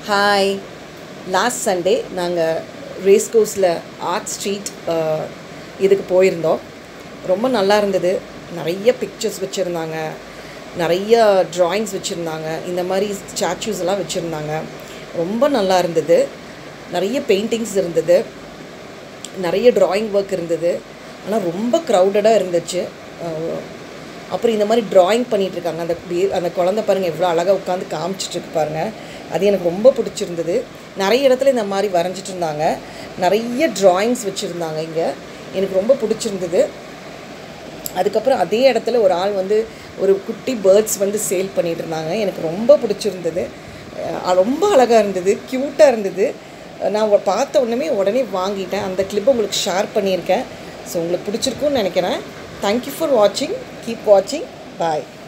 hi last Sunday நாங்கள் race கோர்ஸில் art street இதுக்கு போயிருந்தோம் ரொம்ப நல்லா இருந்தது நிறைய பிக்சர்ஸ் வச்சுருந்தாங்க நிறைய ட்ராயிங்ஸ் வச்சுருந்தாங்க இந்த மாதிரி ஸ்டாச்சூஸ் எல்லாம் வச்சுருந்தாங்க ரொம்ப நல்லா இருந்தது நிறைய பெயிண்டிங்ஸ் இருந்தது நிறைய ட்ராயிங் ஒர்க் இருந்தது ஆனால் ரொம்ப க்ரௌடடாக இருந்துச்சு அஹ் அப்புறம் இந்த மாதிரி ட்ராயிங் பண்ணிகிட்டு இருக்காங்க அந்த பே- அந்த குழந்தை பாருங்கள் எவ்வளோ அழகாக உட்காந்து காமிச்சிட்டு இருக்கு பாருங்க அது எனக்கு ரொம்ப பிடிச்சிருந்தது நிறைய இடத்துல இந்த மாதிரி வரைஞ்சிட்டு இருந்தாங்க நிறைய ட்ராயிங்ஸ் வச்சுருந்தாங்க இங்கே எனக்கு ரொம்ப பிடிச்சிருந்தது அதுக்கப்புறம் அதே இடத்துல ஒரு ஆள் வந்து ஒரு குட்டி பேர்ட்ஸ் வந்து சேல் பண்ணிட்டு இருந்தாங்க எனக்கு ரொம்ப பிடிச்சிருந்தது அஹ் ரொம்ப அழகாக இருந்தது க்யூட்டாக இருந்தது நான் உ- பார்த்த உடனே உடனே வாங்கிட்டேன் அந்த கிளிப்பை உங்களுக்கு ஷேர் பண்ணியிருக்கேன் ஸோ உங்களுக்கு பிடிச்சிருக்கும்னு நினைக்கிறேன் தேங்க்யூ ஃபார் வாட்சிங் கீப் வாட்சிங் பாய்